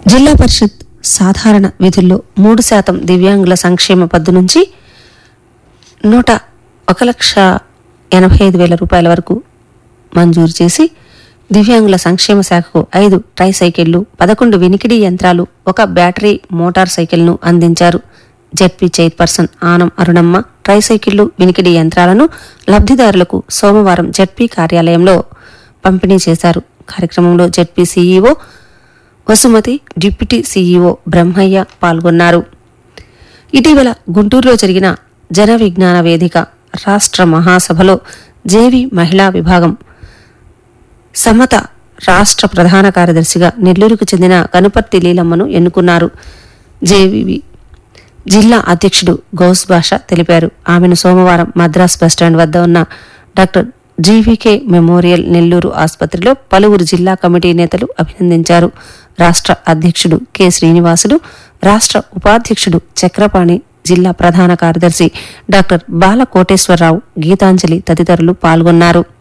జిల్లా పరిషత్ సాధారణ విధుల్లో మూడు శాతం దివ్యాంగుల సంక్షేమ పద్దు నుంచి నూట ఒక లక్ష ఎనభై ఐదు వేల రూపాయల వరకు మంజూరు చేసి దివ్యాంగుల సంక్షేమ శాఖకు ఐదు ట్రై సైకిళ్లు పదకొండు వినికిడి యంత్రాలు ఒక బ్యాటరీ మోటార్ సైకిల్ను అందించారు ZP chairperson Anam Arunamma tri సైకిళ్లు వినికిడి యంత్రాలను లబ్ధిదారులకు సోమవారం జెడ్పీ కార్యాలయంలో పంపిణీ చేశారు కార్యక్రమంలో ZP CEO Vasumathi deputy CEO Brahmaiah పాల్గొన్నారు ఇటీవల గుంటూరులో జరిగిన జన విజ్ఞాన వేదిక రాష్ట్ర మహాసభలో జేవి మహిళా విభాగం సమత రాష్ట్ర ప్రధాన కార్యదర్శిగా నెల్లూరుకు చెందిన కనుపర్తి లీలమ్మను ఎన్నుకున్నారు జేవివి జిల్లా అధ్యక్షుడు గౌస్ భాష తెలిపారు ఆమెను సోమవారం మద్రాస్ బస్టాండ్ వద్ద ఉన్న డాక్టర్ జీవీకే మెమోరియల్ నెల్లూరు ఆసుపత్రిలో పలువురు జిల్లా కమిటీ నేతలు అభినందించారు రాష్ట్ర అధ్యక్షుడు కె శ్రీనివాసులు రాష్ట్ర ఉపాధ్యక్షుడు చక్రపాణి జిల్లా ప్రధాన కార్యదర్శి డాక్టర్ బాల కోటేశ్వరరావు గీతాంజలి తదితరులు పాల్గొన్నారు